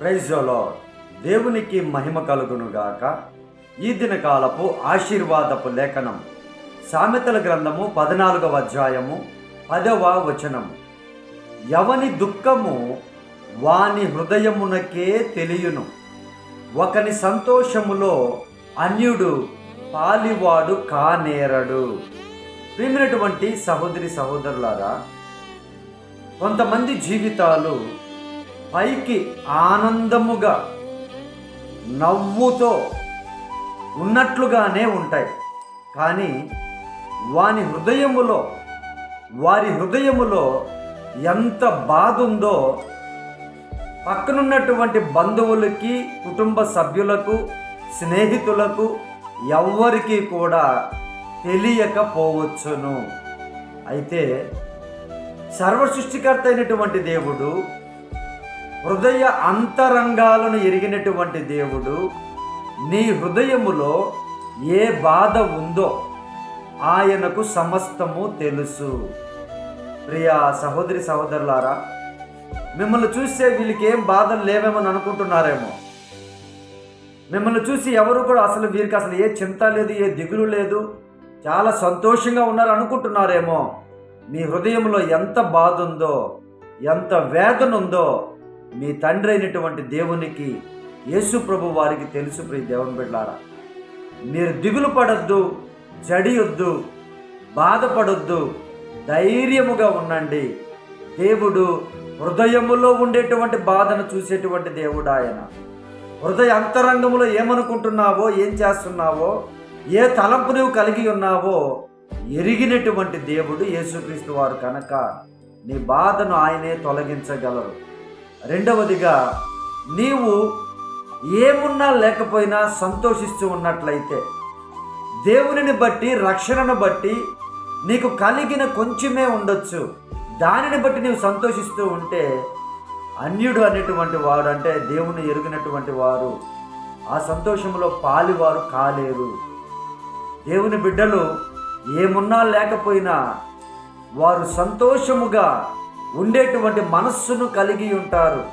ప్రైజోలో దేవునికి మహిమ కలుగునుగాక ఈ దినకాలపు ఆశీర్వాదపు లేఖనం సామెతల గ్రంథము పద్నాలుగవ అధ్యాయము పదవ వచనం ఎవని దుఃఖము వాని హృదయమునకే తెలియను ఒకని సంతోషములో అన్యుడు పాలివాడు కానేరడు ప్రియమైనటువంటి సహోదరి సహోదరులారా కొంతమంది జీవితాలు పైకి ఆనందముగా నవ్వుతో ఉన్నట్లుగానే ఉంటాయి కానీ వాని హృదయములో వారి హృదయములో ఎంత బాధ ఉందో పక్కనున్నటువంటి బంధువులకి కుటుంబ సభ్యులకు స్నేహితులకు ఎవ్వరికీ కూడా తెలియకపోవచ్చును అయితే సర్వ సృష్టికర్త అయినటువంటి దేవుడు హృదయ అంతరంగాలను ఎరిగినటువంటి దేవుడు నీ హృదయములో ఏ బాధ ఉందో ఆయనకు సమస్తము తెలుసు ప్రియా సహోదరి సహోదరులారా మిమ్మల్ని చూస్తే వీళ్ళకి ఏం బాధలు లేవేమని అనుకుంటున్నారేమో మిమ్మల్ని చూసి ఎవరు కూడా అసలు వీరికి అసలు ఏ చింత లేదు ఏ దిగులు లేదు చాలా సంతోషంగా ఉన్నారు అనుకుంటున్నారేమో మీ హృదయంలో ఎంత బాధ ఉందో ఎంత వేదన ఉందో మీ తండ్రి అయినటువంటి దేవునికి యేసు ప్రభు వారికి తెలుసు ప్రియ దేవుని బిడ్డారా మీరు దిగులు పడొద్దు జడియొద్దు బాధపడొద్దు ధైర్యముగా ఉండండి దేవుడు హృదయములో ఉండేటువంటి బాధను చూసేటువంటి దేవుడు ఆయన హృదయ అంతరంగములో ఏమనుకుంటున్నావో ఏం చేస్తున్నావో ఏ తలంపు నువ్వు కలిగి ఉన్నావో ఎరిగినటువంటి దేవుడు యేసుక్రీస్తు వారు కనుక నీ బాధను ఆయనే తొలగించగలరు రెండవదిగా నీవు ఏమున్నా లేకపోయినా సంతోషిస్తూ ఉన్నట్లయితే దేవునిని బట్టి రక్షణను బట్టి నీకు కలిగిన కొంచెమే ఉండొచ్చు దానిని బట్టి నీవు సంతోషిస్తూ ఉంటే అన్యుడు అనేటువంటి వాడు అంటే దేవుని ఎరిగినటువంటి వారు ఆ సంతోషంలో పాలివారు కాలేరు దేవుని బిడ్డలు ఏమున్నా లేకపోయినా వారు సంతోషముగా ఉండేటువంటి మనస్సును కలిగి ఉంటారు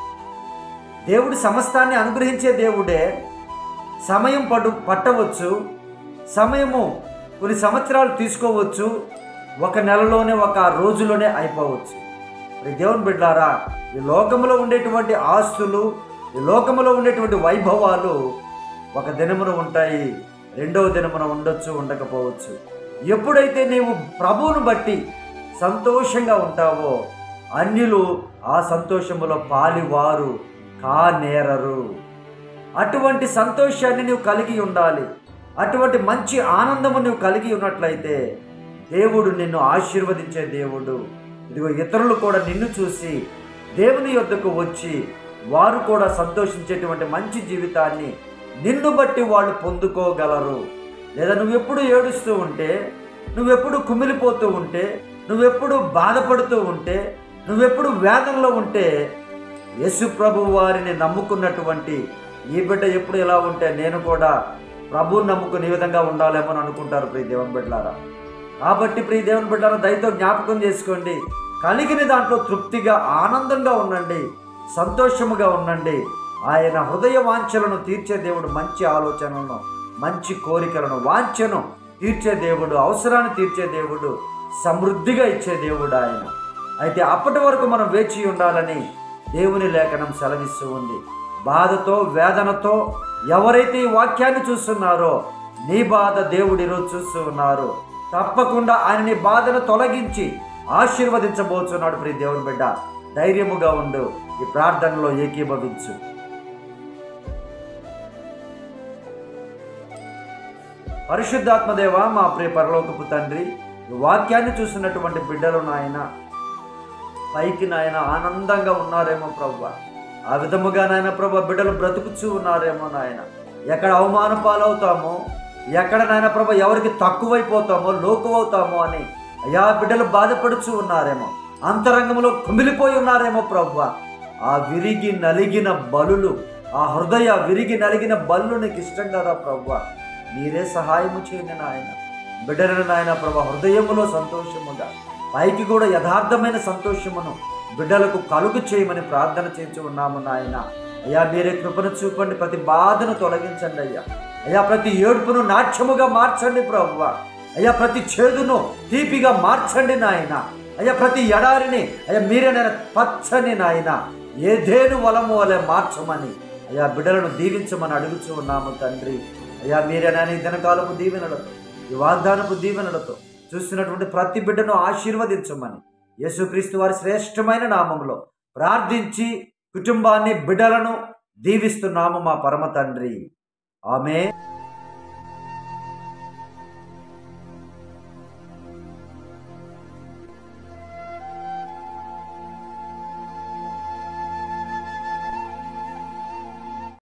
దేవుడు సమస్తాన్ని అనుగ్రహించే దేవుడే సమయం పడు పట్టవచ్చు సమయము కొన్ని సంవత్సరాలు తీసుకోవచ్చు ఒక నెలలోనే ఒక రోజులోనే అయిపోవచ్చు మరి దేవుని బిడ్డారా ఈ లోకంలో ఉండేటువంటి ఆస్తులు ఈ లోకంలో ఉండేటువంటి వైభవాలు ఒక దినమున ఉంటాయి రెండవ దినమున ఉండొచ్చు ఉండకపోవచ్చు ఎప్పుడైతే నీవు ప్రభువును బట్టి సంతోషంగా ఉంటావో అన్యులు ఆ సంతోషములో పాలివారు కానేరరు అటువంటి సంతోషాన్ని నువ్వు కలిగి ఉండాలి అటువంటి మంచి ఆనందము నువ్వు కలిగి ఉన్నట్లయితే దేవుడు నిన్ను ఆశీర్వదించే దేవుడు ఇదిగో ఇతరులు కూడా నిన్ను చూసి దేవుని యొద్దకు వచ్చి వారు కూడా సంతోషించేటువంటి మంచి జీవితాన్ని నిన్ను బట్టి వాళ్ళు పొందుకోగలరు లేదా నువ్వెప్పుడు ఏడుస్తూ ఉంటే నువ్వెప్పుడు కుమిలిపోతూ ఉంటే నువ్వెప్పుడు బాధపడుతూ ఉంటే నువ్వెప్పుడు వేదనలో ఉంటే యేసు ప్రభు వారిని నమ్ముకున్నటువంటి ఈ బిడ్డ ఎప్పుడు ఎలా ఉంటే నేను కూడా ప్రభువుని నమ్ముకుని ఈ విధంగా ఉండాలేమో అని అనుకుంటారు ప్రియ దేవుని బిడ్డలారా కాబట్టి ప్రియ దేవుని బిడ్డలారా దయతో జ్ఞాపకం చేసుకోండి కలిగిన దాంట్లో తృప్తిగా ఆనందంగా ఉండండి సంతోషముగా ఉండండి ఆయన హృదయ వాంఛలను తీర్చే దేవుడు మంచి ఆలోచనలను మంచి కోరికలను వాంఛను తీర్చే దేవుడు అవసరాన్ని తీర్చే దేవుడు సమృద్ధిగా ఇచ్చే దేవుడు ఆయన అయితే అప్పటి వరకు మనం వేచి ఉండాలని దేవుని లేఖనం సెలవిస్తూ ఉంది బాధతో వేదనతో ఎవరైతే ఈ వాక్యాన్ని చూస్తున్నారో నీ బాధ దేవుడు ఈరోజు చూస్తూ ఉన్నారు తప్పకుండా ఆయన నీ బాధను తొలగించి ఆశీర్వదించబోతున్నాడు ప్రియ దేవుని బిడ్డ ధైర్యముగా ఉండు ఈ ప్రార్థనలో ఏకీభవించు పరిశుద్ధాత్మదేవ మా ప్రియ పరలోకపు తండ్రి ఈ వాక్యాన్ని చూసినటువంటి బిడ్డలు నాయన పైకి నాయన ఆనందంగా ఉన్నారేమో ప్రభు ఆ విధముగా నాయన ప్రభు బిడ్డలు బ్రతుకుచూ ఉన్నారేమో నాయన ఎక్కడ అవమాన పాలవుతామో ఎక్కడ నాయన ప్రభు ఎవరికి తక్కువైపోతామో లోకువవుతామో అని అయా బిడ్డలు బాధపడుచూ ఉన్నారేమో అంతరంగంలో కుమిలిపోయి ఉన్నారేమో ప్రభు ఆ విరిగి నలిగిన బలులు ఆ హృదయ విరిగి నలిగిన బలులు నీకు ఇష్టం కదా ప్రభు మీరే సహాయము చేయండి నాయన బిడ్డలను నాయన ప్రభు హృదయములో సంతోషముగా పైకి కూడా యథార్థమైన సంతోషమును బిడ్డలకు కలుగు చేయమని ప్రార్థన చేసి ఉన్నాము నాయన అయ్యా మీరే కృపను చూపండి ప్రతి బాధను తొలగించండి అయ్యా అయ్యా ప్రతి ఏడుపును నాట్యముగా మార్చండి ప్రభువ అయ్యా ప్రతి చేదును తీపిగా మార్చండి నాయన అయ్యా ప్రతి ఎడారిని అయ్యా మీరే నేను పచ్చని నాయన ఏదేను వలము వలె మార్చమని అయ్యా బిడ్డలను దీవించమని అడుగుచూ ఉన్నాము తండ్రి అయ్యా మీరే నాయన ఈ దినకాలపు దీవెనలతో ఈ వాగ్దానపు దీవెనలతో చూస్తున్నటువంటి ప్రతి బిడ్డను ఆశీర్వదించమని యేసుక్రీస్తు వారి శ్రేష్టమైన నామంలో ప్రార్థించి కుటుంబాన్ని బిడ్డలను దీవిస్తున్నాము మా పరమ తండ్రి ఆమె